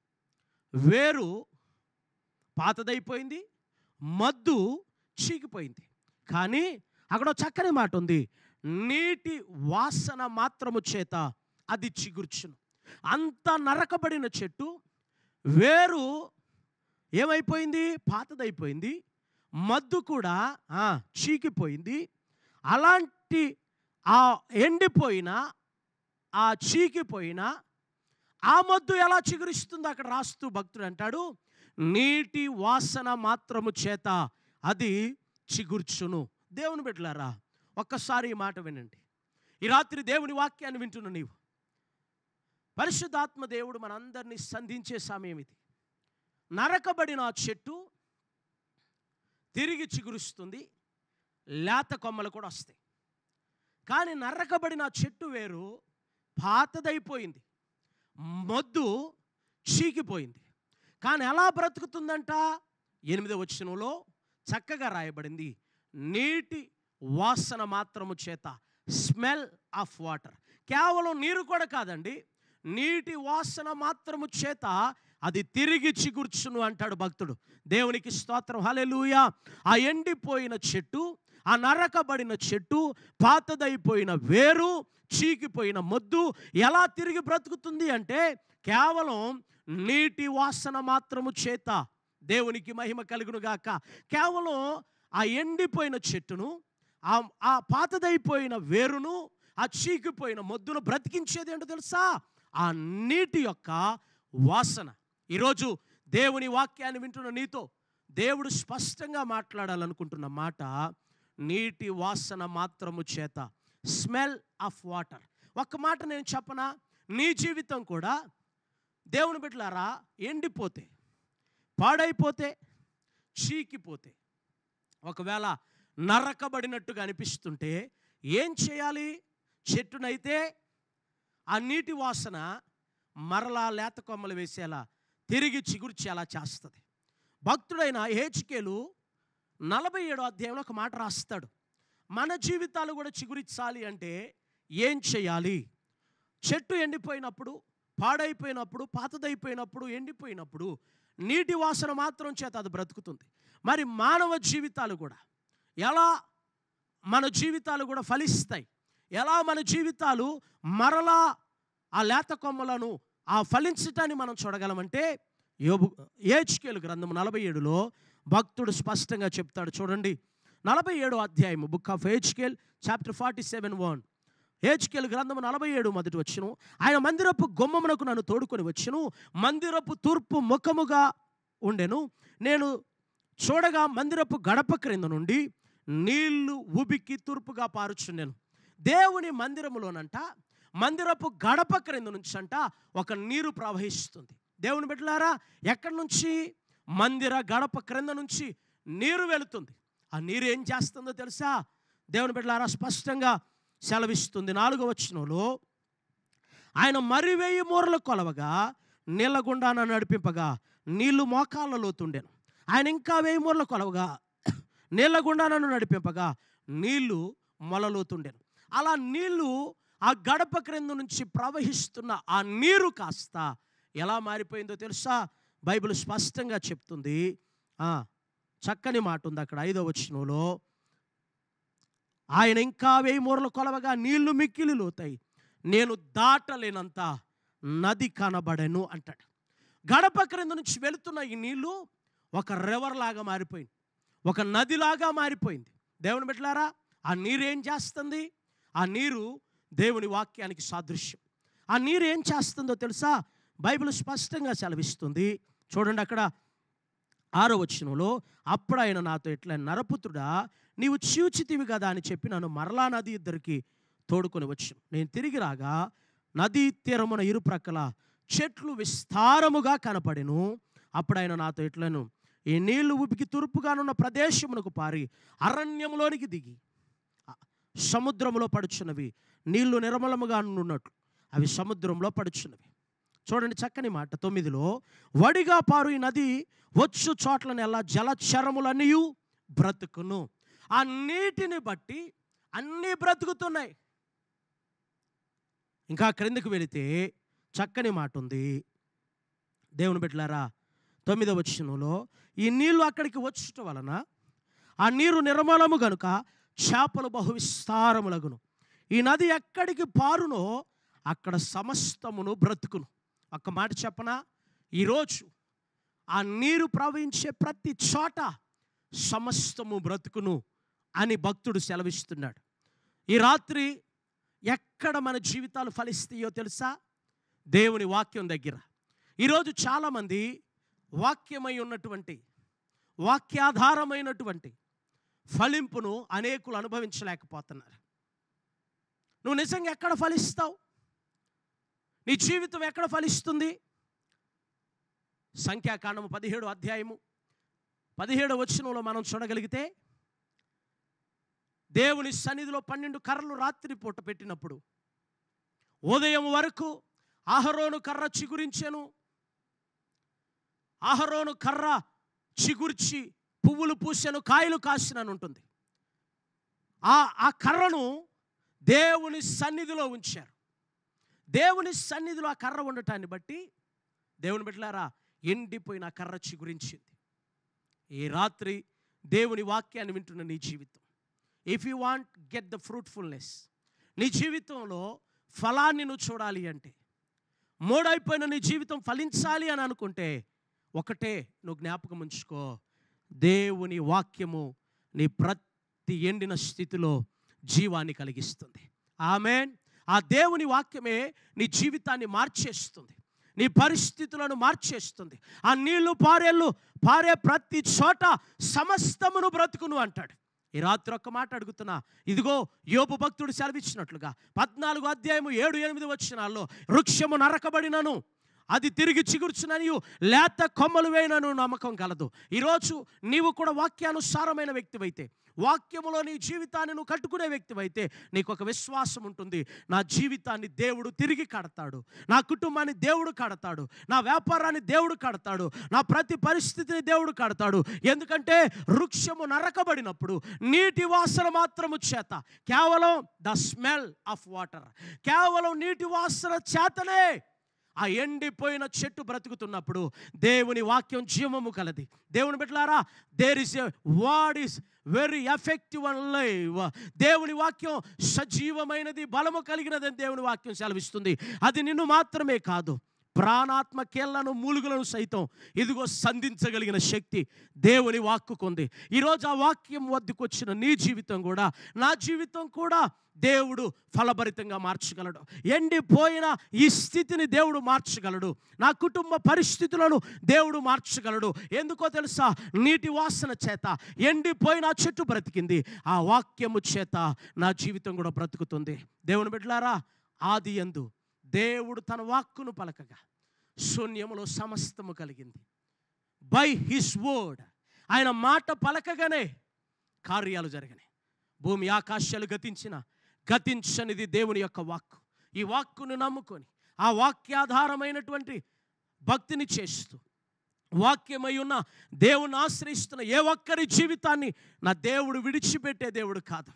వేరు పాతదైపోయింది మద్దు చీకిపోయింది కానీ అక్కడ ఒక చక్కని మాట ఉంది నీటి వాసన మాత్రము చేత అది చిగుర్చును అంత నరకబడిన చెట్టు వేరు ఏమైపోయింది పాతదైపోయింది మద్దు కూడా ఆ, చీకిపోయింది అలాంటి ఆ ఎండిపోయిన ఆ చీకిపోయిన ఆ మద్దు ఎలా చిగురిస్తుందో అక్కడ రాస్తూ భక్తుడు అంటాడు నీటి వాసన మాత్రము చేత అది చిగుర్చును దేవుని బిడ్డలారా ఒక్కసారి ఈ మాట వినండి ఈ రాత్రి దేవుని వాక్యాన్ని వింటున్న నీవు పరిశుద్ధాత్మ దేవుడు మనందరినీ సంధించే సమయం ఇది నరకబడిన ఆ చెట్టు తిరిగి చిగురుస్తుంది లేత కొమ్మలు కూడా వస్తాయి కానీ నరకబడిన ఆ చెట్టు వేరు పాతదైపోయింది మొద్దు చీకిపోయింది కానీ ఎలా బ్రతుకుతుందంట ఎనిమిదో వచనంలో చక్కగా రాయబడింది నీటి వాసన మాత్రము చేత స్మెల్ ఆఫ్ వాటర్ కేవలం నీరు కూడా కాదండి నీటి వాసన మాత్రము చేత అది తిరిగి చిగుర్చును అంటాడు భక్తుడు దేవునికి స్తోత్రం హల్లెలూయా ఆ ఎండిపోయిన చెట్టు ఆ నరకబడిన చెట్టు పాతదైపోయిన వేరు చీకిపోయిన మొద్దు ఎలా తిరిగి బ్రతుకుతుంది అంటే కేవలం నీటి వాసన మాత్రము చేత దేవునికి మహిమ కలుగును గాక కేవలం ఆ ఎండిపోయిన చెట్టును ఆ ఆ పాతదైపోయిన వేరును ఆ చీకిపోయిన మొద్దును బ్రతికించేది ఏంటో తెలుసా ఆ నీటి యొక్క వాసన ఈరోజు దేవుని వాక్యాన్ని వింటున్న నీతో దేవుడు స్పష్టంగా మాట్లాడాలనుకుంటున్న మాట నీటి వాసన మాత్రము చేత స్మెల్ ఆఫ్ వాటర్ ఒక్క మాట నేను చెప్పనా నీ జీవితం కూడా దేవుని బిడ్డలారా ఎండిపోతే పాడైపోతే చీకిపోతే ఒకవేళ నరకబడినట్టుగా అనిపిస్తుంటే ఏం చేయాలి చెట్టునైతే ఆ నీటి వాసన మరలా లేత కొమ్మలు వేసేలా తిరిగి చిగుర్చేలా చేస్తుంది భక్తుడైన హేచికేలు నలభై ఏడో అధ్యాయంలో ఒక మాట రాస్తాడు మన జీవితాలు కూడా చిగురించాలి అంటే ఏం చేయాలి చెట్టు ఎండిపోయినప్పుడు పాడైపోయినప్పుడు పాతదైపోయినప్పుడు ఎండిపోయినప్పుడు నీటి వాసన మాత్రం చేత అది బ్రతుకుతుంది మరి మానవ జీవితాలు కూడా ఎలా మన జీవితాలు కూడా ఫలిస్తాయి ఎలా మన జీవితాలు మరలా ఆ లేత కొమ్మలను ఆ ఫలించటాన్ని మనం చూడగలమంటే యోబు ఏజ్కేలు గ్రంథం నలభై ఏడులో భక్తుడు స్పష్టంగా చెప్తాడు చూడండి నలభై ఏడో అధ్యాయము book of Ezekiel chapter forty seven one Ezekiel గ్రంథము నలభై ఏడు మొదటి వచ్చును ఆయన మందిరపు గుమ్మమునకు నన్ను తోడుకొని వచ్చును మందిరపు తూర్పు ముఖముగా ఉండెను నేను చూడగా మందిరపు గడప క్రింద నుండి నీళ్లు ఉబికి తూర్పుగా పారుచుండెను దేవుని మందిరములోనంట మందిరపు గడప క్రింద నుంచి అంట ఒక నీరు ప్రవహిస్తుంది దేవుని బిడ్డలారా ఎక్కడి నుంచి మందిర గడప క్రింద నుంచి నీరు వెళుతుంది ఆ నీరు ఏం చేస్తుందో తెలుసా దేవుని బిడ్డలారా స్పష్టంగా సెలవిస్తుంది నాలుగో వచనంలో ఆయన మరి వెయ్యి మూరల కొలవగా నీళ్ళ గుండాన నడిపింపగా నీళ్లు మోకాళ్ళలో తుండెను ఆయన ఇంకా వెయ్యి మూరల కొలవగా నీళ్ళ గుండానను నడిపింపగా నీళ్లు మొలలోతుండెను అలా నీళ్లు ఆ గడప క్రింద నుంచి ప్రవహిస్తున్న ఆ నీరు కాస్త ఎలా మారిపోయిందో తెలుసా బైబిల్ స్పష్టంగా చెప్తుంది ఆ, చక్కని మాట ఉంది అక్కడ ఐదో వచనంలో ఆయన ఇంకా వేయి మూరలు కొలవగా నీళ్లు మిక్కిలి లోతాయి నేను దాటలేనంత నది కనబడెను అంటాడు గడప క్రింద నుంచి వెళుతున్న ఈ నీళ్లు ఒక రివర్ లాగా మారిపోయింది ఒక నదిలాగా మారిపోయింది దేవుని బిడ్డలారా ఆ నీరు ఏం చేస్తుంది ఆ నీరు దేవుని వాక్యానికి సాదృశ్యం ఆ నీరు ఏం చేస్తుందో తెలుసా బైబిల్ స్పష్టంగా సెలవిస్తుంది చూడండి అక్కడ ఆరో వచనంలో అప్పుడు ఆయన నాతో ఇట్లా నరపుత్రుడా నీవు చూచితివి కదా అని చెప్పి నన్ను మరలా నది ఇద్దరికి తోడుకొని వచ్చు నేను తిరిగి రాగా నదీ తీరమున ఇరుప్రక్కల చెట్లు విస్తారముగా కనపడెను అప్పుడు ఆయన నాతో ఇట్లను ఈ నీళ్లు ఉపికి తూర్పుగానున్న ప్రదేశమునకు పారి అరణ్యములోనికి దిగి ఆ సముద్రములో పడుచున్నవి నీళ్లు నిర్మలముగా ఉన్నట్లు అవి సముద్రంలో పడుచున్నవి చూడండి చక్కని మాట తొమ్మిదిలో వడిగా పారు ఈ నది వచ్చు చోట్లనెల్లా జలచరములన్నీ బ్రతుకును ఆ నీటిని బట్టి అన్నీ బ్రతుకుతున్నాయి ఇంకా క్రిందకు వెళితే చక్కని మాట ఉంది దేవుని బిడ్డలారా తొమ్మిదవ వచనంలో ఈ నీళ్లు అక్కడికి వచ్చుట వలన ఆ నీరు నిర్మలము గనుక చేపలు బహు విస్తారములగును ఈ నది ఎక్కడికి పారునో అక్కడ సమస్తమును బ్రతుకును ఒక్క మాట చెప్పనా ఈరోజు ఆ నీరు ప్రవహించే ప్రతి చోట సమస్తము బ్రతుకును అని భక్తుడు సెలవిస్తున్నాడు ఈ రాత్రి ఎక్కడ మన జీవితాలు ఫలిస్తాయో తెలుసా దేవుని వాక్యం దగ్గర ఈరోజు చాలామంది వాక్యమై ఉన్నటువంటి వాక్యాధారమైనటువంటి ఫలింపును అనేకులు అనుభవించలేకపోతున్నారు నువ్వు నిజంగా ఎక్కడ ఫలిస్తావు నీ జీవితం ఎక్కడ ఫలిస్తుంది సంఖ్యాకాండము పదిహేడు అధ్యాయము పదిహేడు వచనంలో మనం చూడగలిగితే దేవుని సన్నిధిలో పన్నెండు కర్రలు రాత్రి పూట పెట్టినప్పుడు ఉదయం వరకు ఆహరోను కర్ర చిగురించెను ఆహరోను కర్ర చిగుర్చి పువ్వులు పూసెను కాయలు కాసినని ఉంటుంది ఆ ఆ కర్రను దేవుని సన్నిధిలో ఉంచారు దేవుని సన్నిధిలో ఆ కర్ర ఉండటాన్ని బట్టి దేవుని బిడ్డలారా ఎండిపోయిన ఆ కర్ర చిగురించింది ఈ రాత్రి దేవుని వాక్యాన్ని వింటున్న నీ జీవితం if you want get the fruitfulness నీ జీవితంలో ఫలాన్ని నువ్వు చూడాలి అంటే మూడైపోయిన నీ జీవితం ఫలించాలి అని అనుకుంటే ఒకటే నువ్వు జ్ఞాపకం ఉంచుకో దేవుని వాక్యము నీ ప్రతి ఎండిన స్థితిలో జీవాన్ని కలిగిస్తుంది ఆమెన్ ఆ దేవుని వాక్యమే నీ జీవితాన్ని మార్చేస్తుంది నీ పరిస్థితులను మార్చేస్తుంది ఆ నీళ్లు పారేళ్ళు పారే ప్రతి చోట సమస్తమును బ్రతుకును అంటాడు ఈ రాత్రి ఒక్క మాట అడుగుతున్నా ఇదిగో యోపు భక్తుడు సెలవిచ్చినట్లుగా పద్నాలుగు అధ్యాయము ఏడు ఎనిమిది వచ్చినాల్లో వృక్షము నరకబడినను అది తిరిగి చిగుర్చుననియు లేత కొమ్మలు వేయనను నమ్మకం కలదు ఈరోజు నీవు కూడా వాక్యానుసారమైన వ్యక్తివైతే వాక్యములో నీ జీవితాన్ని నువ్వు కట్టుకునే వ్యక్తివైతే నీకు ఒక విశ్వాసం ఉంటుంది నా జీవితాన్ని దేవుడు తిరిగి కడతాడు నా కుటుంబాన్ని దేవుడు కడతాడు నా వ్యాపారాన్ని దేవుడు కడతాడు నా ప్రతి పరిస్థితిని దేవుడు కడతాడు ఎందుకంటే వృక్షము నరకబడినప్పుడు నీటి వాసన మాత్రము చేత కేవలం ద స్మెల్ ఆఫ్ వాటర్ కేవలం నీటి వాసన చేతనే ఆ ఎండిపోయిన చెట్టు బ్రతుకుతున్నప్పుడు దేవుని వాక్యం జీవము కలది దేవుని బిడ్డలారా there is a word is very effective and live దేవుని వాక్యం సజీవమైనది బలము కలిగినదని దేవుని వాక్యం సెలవిస్తుంది అది నిన్ను మాత్రమే కాదు ప్రాణాత్మ కేళ్లను మూలుగులను సైతం ఇదిగో సంధించగలిగిన శక్తి దేవుని వాక్కుకుంది ఈరోజు ఆ వాక్యం వద్దకు వచ్చిన నీ జీవితం కూడా నా జీవితం కూడా దేవుడు ఫలభరితంగా మార్చగలడు ఎండిపోయిన ఈ స్థితిని దేవుడు మార్చగలడు నా కుటుంబ పరిస్థితులను దేవుడు మార్చగలడు ఎందుకో తెలుసా నీటి వాసన చేత ఎండిపోయిన ఆ చెట్టు బ్రతికింది ఆ వాక్యము చేత నా జీవితం కూడా బ్రతుకుతుంది దేవుని బిడ్డలారా ఆది ఎందు దేవుడు తన వాక్కును పలకగా శూన్యములో సమస్తము కలిగింది బై హిస్ వర్డ్ ఆయన మాట పలకగానే కార్యాలు జరిగినాయి భూమి ఆకాశాలు గతించిన గతించనిది దేవుని యొక్క వాక్కు ఈ వాక్కును నమ్ముకొని ఆ వాక్యాధారమైనటువంటి భక్తిని చేస్తూ వాక్యమై ఉన్న దేవుని ఆశ్రయిస్తున్న ఏ ఒక్కరి జీవితాన్ని నా దేవుడు విడిచిపెట్టే దేవుడు కాదు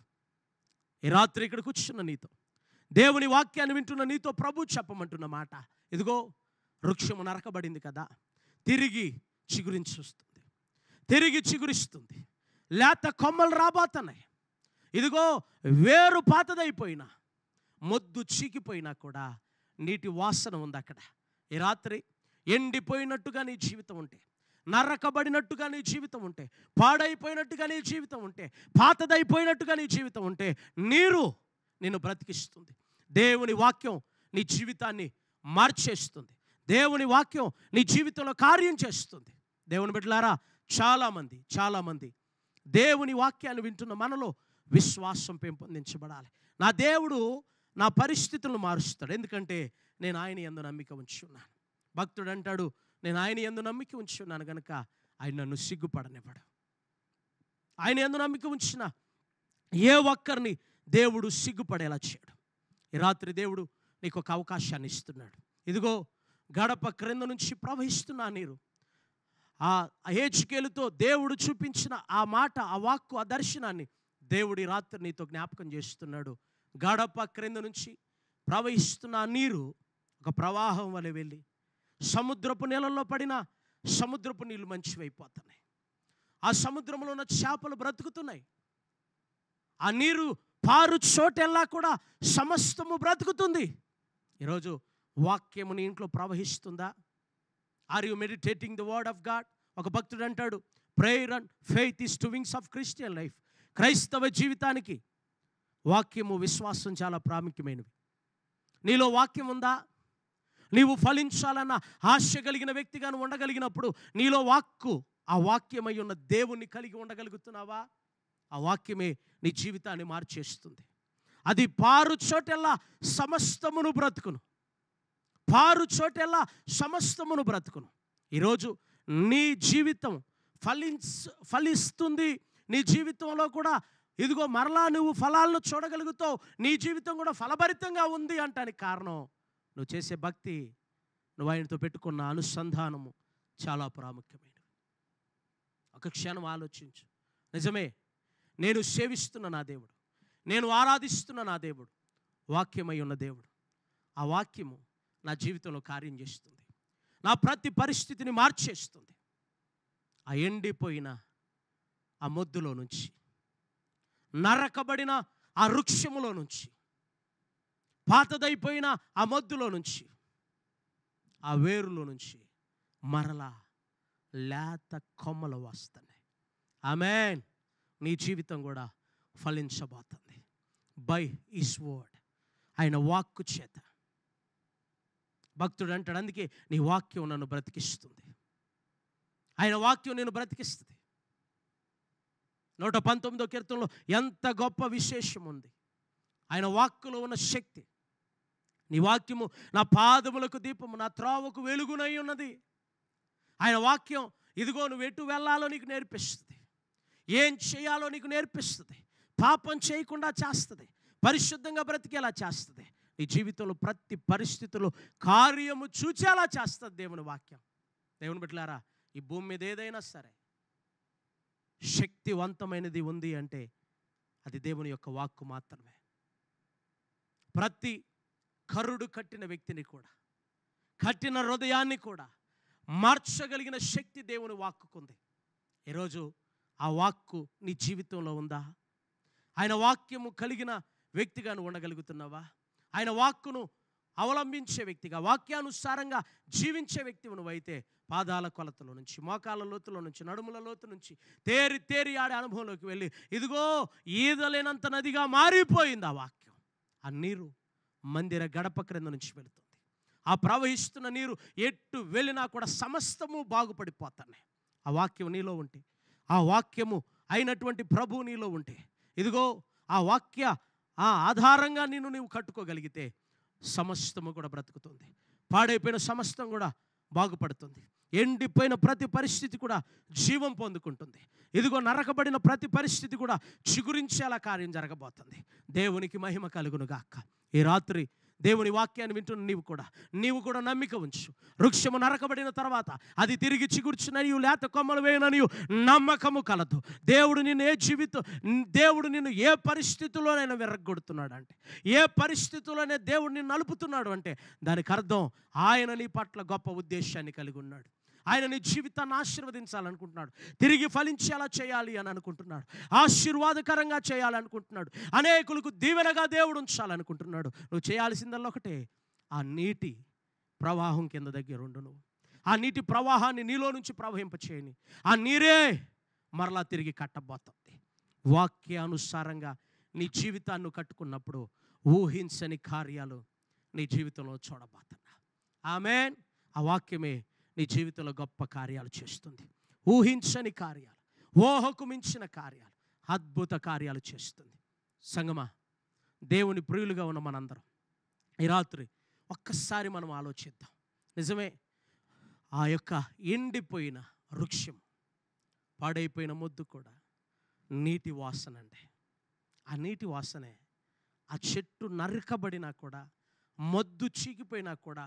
ఈ రాత్రి ఇక్కడ కూర్చున్న నీతో దేవుని వాక్యాన్ని వింటున్న నీతో ప్రభు చెప్పమంటున్న మాట ఇదిగో వృక్షము నరకబడింది కదా తిరిగి చిగురించి వస్తుంది తిరిగి చిగురిస్తుంది లేత కొమ్మలు రాబోతున్నాయి ఇదిగో వేరు పాతదైపోయినా మొద్దు చీకిపోయినా కూడా నీటి వాసన ఉంది అక్కడ ఈ రాత్రి ఎండిపోయినట్టుగా నీ జీవితం ఉంటే నరకబడినట్టుగా నీ జీవితం ఉంటే పాడైపోయినట్టుగా నీ జీవితం ఉంటే పాతదైపోయినట్టుగా నీ జీవితం ఉంటే నీరు నిన్ను బ్రతికిస్తుంది దేవుని వాక్యం నీ జీవితాన్ని మార్చేస్తుంది దేవుని వాక్యం నీ జీవితంలో కార్యం చేస్తుంది దేవుని బిడ్డలారా చాలామంది చాలామంది దేవుని వాక్యాన్ని వింటున్న మనలో విశ్వాసం పెంపొందించబడాలి నా దేవుడు నా పరిస్థితులను మారుస్తాడు ఎందుకంటే నేను ఆయన ఎందు నమ్మిక ఉంచి ఉన్నాను భక్తుడు అంటాడు నేను ఆయన ఎందు నమ్మిక ఉంచి ఉన్నాను కనుక ఆయన నన్ను సిగ్గుపడనివ్వడు ఆయన ఎందు నమ్మిక ఉంచిన ఏ ఒక్కరిని దేవుడు సిగ్గుపడేలా చేయడు ఈ రాత్రి దేవుడు నీకు ఒక అవకాశాన్ని ఇస్తున్నాడు ఇదిగో గడప క్రింద నుంచి ప్రవహిస్తున్న ఆ నీరు ఆ హేచికేలుతో దేవుడు చూపించిన ఆ మాట ఆ వాక్కు ఆ దర్శనాన్ని దేవుడి రాత్రి నీతో జ్ఞాపకం చేస్తున్నాడు గడప క్రింద నుంచి ప్రవహిస్తున్న ఆ నీరు ఒక ప్రవాహం వలె వెళ్ళి సముద్రపు నీళ్ళల్లో పడిన సముద్రపు నీళ్ళు మంచివైపోతున్నాయి ఆ సముద్రంలో ఉన్న చేపలు బ్రతుకుతున్నాయి ఆ నీరు పారు చోటెల్లా కూడా సమస్తము బ్రతుకుతుంది ఈరోజు వాక్యము నీ ఇంట్లో ప్రవహిస్తుందా are you meditating the word of God ఒక భక్తుడు అంటాడు prayer and faith is two wings of Christian life క్రైస్తవ జీవితానికి వాక్యము విశ్వాసం చాలా ప్రాముఖ్యమైనవి నీలో వాక్యం ఉందా నీవు ఫలించాలన్న ఆశ కలిగిన వ్యక్తిగా నువ్వు ఉండగలిగినప్పుడు నీలో వాక్కు ఆ వాక్యమై ఉన్న దేవుణ్ణి కలిగి ఉండగలుగుతున్నావా ఆ వాక్యమే నీ జీవితాన్ని మార్చేస్తుంది అది పారు చోటెల్లా సమస్తమును బ్రతుకును పారు చోటెల్లా సమస్తమును బ్రతుకును ఈరోజు నీ జీవితం ఫలించ ఫలిస్తుంది నీ జీవితంలో కూడా ఇదిగో మరలా నువ్వు ఫలాలను చూడగలుగుతావు నీ జీవితం కూడా ఫలభరితంగా ఉంది అంటానికి కారణం నువ్వు చేసే భక్తి నువ్వు ఆయనతో పెట్టుకున్న అనుసంధానము చాలా ప్రాముఖ్యమైనది ఒక క్షణం ఆలోచించు నిజమే నేను సేవిస్తున్న నా దేవుడు నేను ఆరాధిస్తున్న నా దేవుడు వాక్యమై ఉన్న దేవుడు ఆ వాక్యము నా జీవితంలో కార్యం చేస్తుంది నా ప్రతి పరిస్థితిని మార్చేస్తుంది ఆ ఎండిపోయిన ఆ మొద్దులో నుంచి నరకబడిన ఆ వృక్షములో నుంచి పాతదైపోయిన ఆ మొద్దులో నుంచి ఆ వేరులో నుంచి మరలా లేత కొమ్మలు వస్తున్నాయి ఆమెన్ నీ జీవితం కూడా ఫలించబోతుంది బై ఈస్ వర్డ్ ఆయన వాక్కు చేత భక్తుడు అంటాడు అందుకే నీ వాక్యం నన్ను బ్రతికిస్తుంది ఆయన వాక్యం నేను బ్రతికిస్తుంది నూట పంతొమ్మిదో కీర్తనలో ఎంత గొప్ప విశేషం ఉంది ఆయన వాక్కులో ఉన్న శక్తి నీ వాక్యము నా పాదములకు దీపము నా త్రోవకు వెలుగునై ఉన్నది ఆయన వాక్యం ఇదిగో నువ్వు ఎటు వెళ్ళాలో నీకు నేర్పిస్తుంది ఏం చేయాలో నీకు నేర్పిస్తుంది పాపం చేయకుండా చేస్తుంది పరిశుద్ధంగా బ్రతికేలా చేస్తుంది నీ జీవితంలో ప్రతి పరిస్థితిలో కార్యము చూచేలా చేస్తుంది దేవుని వాక్యం దేవుని బిడ్డలారా ఈ భూమి మీద ఏదైనా సరే శక్తివంతమైనది ఉంది అంటే అది దేవుని యొక్క వాక్కు మాత్రమే ప్రతి కరుడు కట్టిన వ్యక్తిని కూడా కట్టిన హృదయాన్ని కూడా మార్చగలిగిన శక్తి దేవుని వాక్కుకుంది ఈరోజు ఆ వాక్కు నీ జీవితంలో ఉందా ఆయన వాక్యము కలిగిన వ్యక్తిగా నువ్వు ఉండగలుగుతున్నావా ఆయన వాక్కును అవలంబించే వ్యక్తిగా వాక్యానుసారంగా జీవించే వ్యక్తి నువ్వైతే పాదాల కొలతలో నుంచి మోకాల లోతులో నుంచి నడుముల లోతు నుంచి తేరి తేరి ఆడే అనుభవంలోకి వెళ్ళి ఇదిగో ఈదలేనంత నదిగా మారిపోయింది ఆ వాక్యం ఆ నీరు మందిర గడప క్రింద నుంచి వెళుతుంది ఆ ప్రవహిస్తున్న నీరు ఎట్టు వెళ్ళినా కూడా సమస్తము బాగుపడిపోతున్నాయి ఆ వాక్యం నీలో ఉంటే ఆ వాక్యము అయినటువంటి ప్రభు నీలో ఉంటే ఇదిగో ఆ వాక్య ఆ ఆధారంగా నిన్ను నీవు కట్టుకోగలిగితే సమస్తము కూడా బ్రతుకుతుంది పాడైపోయిన సమస్తం కూడా బాగుపడుతుంది ఎండిపోయిన ప్రతి పరిస్థితి కూడా జీవం పొందుకుంటుంది ఇదిగో నరకబడిన ప్రతి పరిస్థితి కూడా చిగురించేలా కార్యం జరగబోతుంది దేవునికి మహిమ కలుగును గాక ఈ రాత్రి దేవుని వాక్యాన్ని వింటున్న నీవు కూడా నీవు కూడా నమ్మిక ఉంచు వృక్షము నరకబడిన తర్వాత అది తిరిగి చిగుర్చుననియు లేత కొమ్మలు వేయననియు నమ్మకము కలదు దేవుడు నిన్ను ఏ జీవితం దేవుడు నిన్ను ఏ పరిస్థితుల్లోనైనా విరగొడుతున్నాడు అంటే ఏ పరిస్థితుల్లోనే దేవుడు నిన్ను నలుపుతున్నాడు అంటే దానికి అర్థం ఆయన నీ పట్ల గొప్ప ఉద్దేశాన్ని కలిగి ఉన్నాడు ఆయన నీ జీవితాన్ని ఆశీర్వదించాలనుకుంటున్నాడు తిరిగి ఫలించేలా చేయాలి అని అనుకుంటున్నాడు ఆశీర్వాదకరంగా చేయాలనుకుంటున్నాడు అనేకులకు దీవెనగా దేవుడు ఉంచాలనుకుంటున్నాడు నువ్వు చేయాల్సిందల్లా ఒకటే ఆ నీటి ప్రవాహం కింద దగ్గర ఉండు నువ్వు ఆ నీటి ప్రవాహాన్ని నీలో నుంచి ప్రవహింపచేయని ఆ నీరే మరలా తిరిగి కట్టబోతుంది వాక్యానుసారంగా నీ జీవితాన్ని కట్టుకున్నప్పుడు ఊహించని కార్యాలు నీ జీవితంలో చూడబోతున్నా ఆమెన్ ఆ వాక్యమే నీ జీవితంలో గొప్ప కార్యాలు చేస్తుంది ఊహించని కార్యాలు ఊహకు మించిన కార్యాలు అద్భుత కార్యాలు చేస్తుంది సంగమా దేవుని ప్రియులుగా ఉన్న మనందరం ఈ రాత్రి ఒక్కసారి మనం ఆలోచిద్దాం నిజమే ఆ యొక్క ఎండిపోయిన వృక్షం పాడైపోయిన మొద్దు కూడా నీటి వాసన అండి ఆ నీటి వాసనే ఆ చెట్టు నరకబడినా కూడా మొద్దు చీకిపోయినా కూడా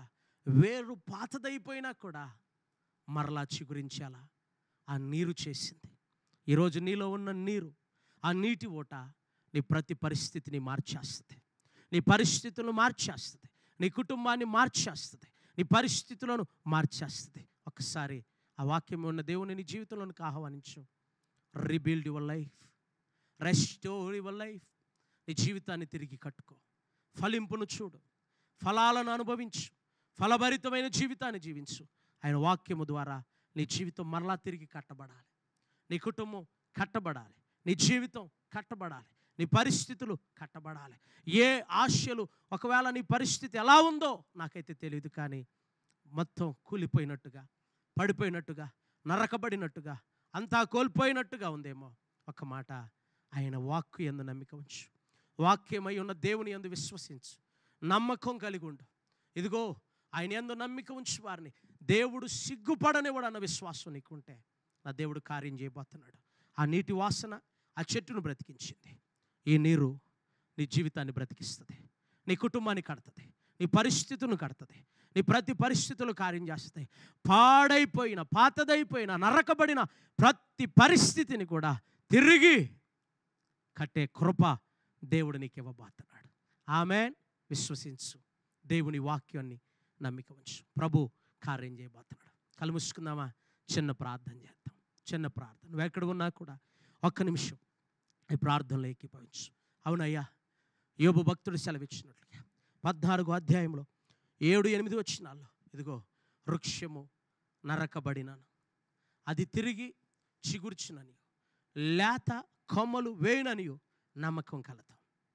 వేరు పాతదైపోయినా కూడా మరలా చిగురించేలా ఆ నీరు చేసింది ఈరోజు నీలో ఉన్న నీరు ఆ నీటి ఓట నీ ప్రతి పరిస్థితిని మార్చేస్తుంది నీ పరిస్థితులను మార్చేస్తుంది నీ కుటుంబాన్ని మార్చేస్తుంది నీ పరిస్థితులను మార్చేస్తుంది ఒకసారి ఆ వాక్యం ఉన్న దేవుని నీ జీవితంలోనికి ఆహ్వానించు rebuild your life restore your life నీ జీవితాన్ని తిరిగి కట్టుకో ఫలింపును చూడు ఫలాలను అనుభవించు ఫలభరితమైన జీవితాన్ని జీవించు ఆయన వాక్యము ద్వారా నీ జీవితం మరలా తిరిగి కట్టబడాలి నీ కుటుంబం కట్టబడాలి నీ జీవితం కట్టబడాలి నీ పరిస్థితులు కట్టబడాలి ఏ ఆశలు ఒకవేళ నీ పరిస్థితి ఎలా ఉందో నాకైతే తెలియదు కానీ మొత్తం కూలిపోయినట్టుగా పడిపోయినట్టుగా నరకబడినట్టుగా అంతా కోల్పోయినట్టుగా ఉందేమో ఒక మాట ఆయన వాక్కు ఎందు నమ్మిక ఉంచు వాక్యమై ఉన్న దేవుని ఎందు విశ్వసించు నమ్మకం కలిగి ఉండు ఇదిగో ఆయన ఎందు నమ్మిక ఉంచు వారిని దేవుడు సిగ్గుపడనివాడు అన్న విశ్వాసం నీకుంటే నా దేవుడు కార్యం చేయబోతున్నాడు ఆ నీటి వాసన ఆ చెట్టును బ్రతికించింది ఈ నీరు నీ జీవితాన్ని బ్రతికిస్తుంది నీ కుటుంబాన్ని కడుతుంది నీ పరిస్థితులను కడుతుంది నీ ప్రతి పరిస్థితులు కార్యం చేస్తాయి పాడైపోయిన పాతదైపోయిన నరకబడిన ప్రతి పరిస్థితిని కూడా తిరిగి కట్టే కృప దేవుడు నీకు ఇవ్వబోతున్నాడు ఆమె విశ్వసించు దేవుని వాక్యాన్ని నమ్మిక ఉంచు ప్రభు కార్యం చేయబోతున్నాడు కళ్ళు మూసుకుందామా చిన్న ప్రార్థన చేద్దాం చిన్న ప్రార్థన నువ్వు ఎక్కడ ఉన్నా కూడా ఒక్క నిమిషం ఈ ప్రార్థనలో ఏకీభవించు అవునయ్యా యోబు భక్తుడు సెలవిచ్చినట్లుగా పద్నాలుగో అధ్యాయంలో ఏడు ఎనిమిది వచ్చినాల్లో ఇదిగో వృక్షము నరకబడినాను అది తిరిగి చిగుర్చునని లేత కొమ్మలు వేయుననియు నమ్మకం కలదు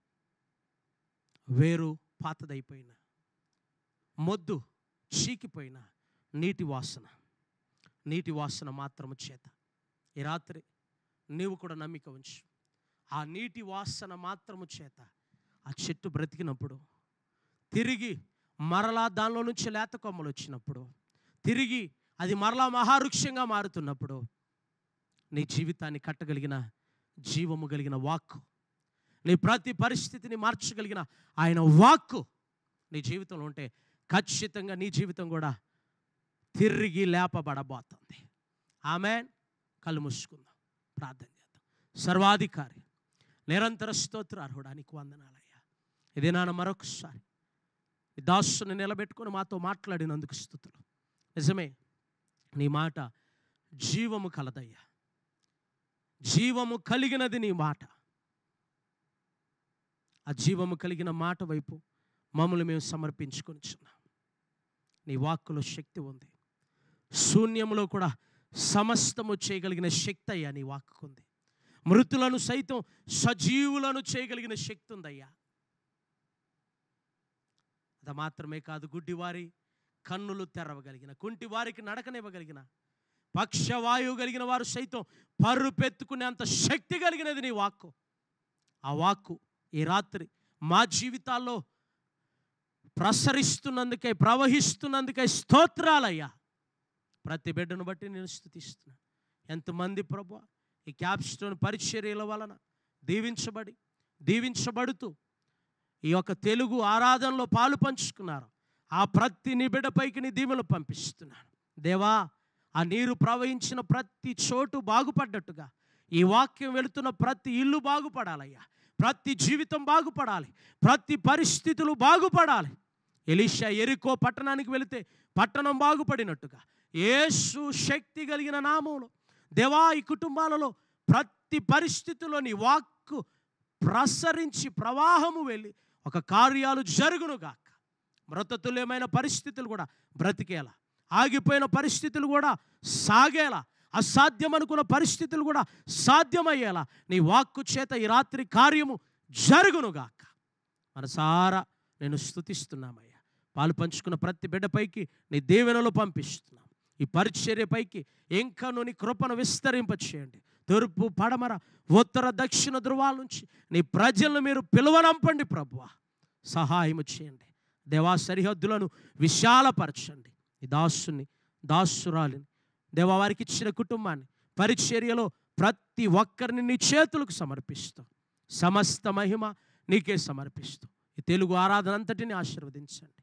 వేరు పాతదైపోయిన మొద్దు చీకిపోయిన నీటి వాసన నీటి వాసన మాత్రము చేత ఈ రాత్రి నీవు కూడా నమ్మిక ఉంచు ఆ నీటి వాసన మాత్రము చేత ఆ చెట్టు బ్రతికినప్పుడు తిరిగి మరలా దానిలో నుంచి లేత కొమ్మలు వచ్చినప్పుడు తిరిగి అది మరలా మహావృక్షంగా మారుతున్నప్పుడు నీ జీవితాన్ని కట్టగలిగిన జీవము కలిగిన వాక్కు నీ ప్రతి పరిస్థితిని మార్చగలిగిన ఆయన వాక్కు నీ జీవితంలో ఉంటే ఖచ్చితంగా నీ జీవితం కూడా తిరిగి లేపబడబోతుంది ఆమె కళ్ళు మూసుకుందాం ప్రార్థన చేద్దాం సర్వాధికారి నిరంతర స్తోత్రార్హుడా నీకు వందనాలయ్యా ఇదే నాన్న మరొకసారి ఈ దాసుని నిలబెట్టుకొని మాతో మాట్లాడినందుకు స్థుతులు నిజమే నీ మాట జీవము కలదయ్యా జీవము కలిగినది నీ మాట ఆ జీవము కలిగిన మాట వైపు మమ్మల్ని మేము సమర్పించుకొనిచున్నాం నీ వాక్కులో శక్తి ఉంది శూన్యములో కూడా సమస్తము చేయగలిగిన శక్తి అయ్యా నీ వాక్కుంది మృతులను సైతం సజీవులను చేయగలిగిన శక్తి ఉందయ్యా అది మాత్రమే కాదు గుడ్డివారి కన్నులు తెరవగలిగిన కుంటి వారికి నడకనివ్వగలిగిన పక్షవాయువు కలిగిన వారు సైతం పరుపెత్తుకునేంత శక్తి కలిగినది నీ వాక్కు ఆ వాక్కు ఈ రాత్రి మా జీవితాల్లో ప్రసరిస్తున్నందుకే ప్రవహిస్తున్నందుకే స్తోత్రాలయ్యా ప్రతి బిడ్డను బట్టి నేను స్థుతిస్తున్నాను ఎంతమంది ప్రభు ఈ క్యాప్స్టోన్ పరిచర్యల వలన దీవించబడి దీవించబడుతూ ఈ యొక్క తెలుగు ఆరాధనలో పాలు పంచుకున్నారు ఆ ప్రతి నీ బిడ్డపైకి నీ దీవెలు పంపిస్తున్నాను దేవా ఆ నీరు ప్రవహించిన ప్రతి చోటు బాగుపడ్డట్టుగా ఈ వాక్యం వెళుతున్న ప్రతి ఇల్లు బాగుపడాలయ్యా ప్రతి జీవితం బాగుపడాలి ప్రతి పరిస్థితులు బాగుపడాలి ఎలీషా ఎరికో పట్టణానికి వెళితే పట్టణం బాగుపడినట్టుగా యేసు శక్తి కలిగిన నామంలో దేవా ఈ కుటుంబాలలో ప్రతి పరిస్థితిలో నీ వాక్కు ప్రసరించి ప్రవాహము వెళ్ళి ఒక కార్యాలు జరుగునుగాక మృతతుల్యమైన పరిస్థితులు కూడా బ్రతికేలా ఆగిపోయిన పరిస్థితులు కూడా సాగేలా అసాధ్యం అనుకున్న పరిస్థితులు కూడా సాధ్యమయ్యేలా నీ వాక్కు చేత ఈ రాత్రి కార్యము జరుగునుగాక మనసారా నేను స్తుతిస్తున్నామయ్యా పాలు పంచుకున్న ప్రతి బిడ్డపైకి నీ దీవెనలు పంపిస్తున్నాం ఈ పరిచర్యపైకి ఇంకను నీ కృపను విస్తరింపచేయండి తూర్పు పడమర ఉత్తర దక్షిణ ధృవాల నుంచి నీ ప్రజలను మీరు పిలువనంపండి ప్రభువా సహాయము చేయండి దేవా సరిహద్దులను విశాలపరచండి ఈ దాసుని దాసురాలిని దేవా వారికి ఇచ్చిన కుటుంబాన్ని పరిచర్యలో ప్రతి ఒక్కరిని నీ చేతులకు సమర్పిస్తూ సమస్త మహిమ నీకే సమర్పిస్తూ ఈ తెలుగు ఆరాధన అంతటిని ఆశీర్వదించండి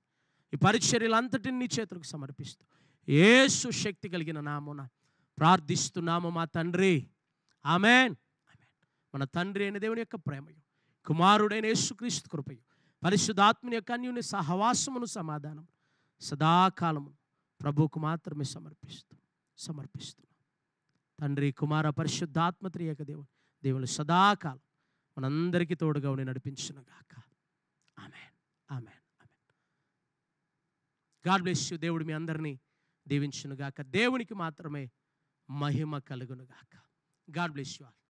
ఈ పరిచర్యలంతటిని నీ చేతులకు సమర్పిస్తూ ఏసు శక్తి కలిగిన నామున ప్రార్థిస్తున్నాము మా తండ్రి ఆమెన్ ఆమెన్ మన తండ్రి అయిన దేవుని యొక్క ప్రేమయు కుమారుడైన యేసుక్రీస్తు కృపయు పరిశుద్ధాత్మని యొక్క అన్యుని సహవాసమును సమాధానం సదాకాలము ప్రభువుకు మాత్రమే సమర్పిస్తూ సమర్పిస్తున్నాం తండ్రి కుమార పరిశుద్ధాత్మ త్రియక దేవుని దేవుని సదాకాలం మనందరికీ తోడుగా ఉండి నడిపించునుగాక ఆమె ఆమె ఆమె గాడ్ బ్లెస్ యు దేవుడు మీ అందరినీ దీవించునుగాక దేవునికి మాత్రమే మహిమ కలుగునుగాక గాడ్ బ్లెస్ యు ఆల్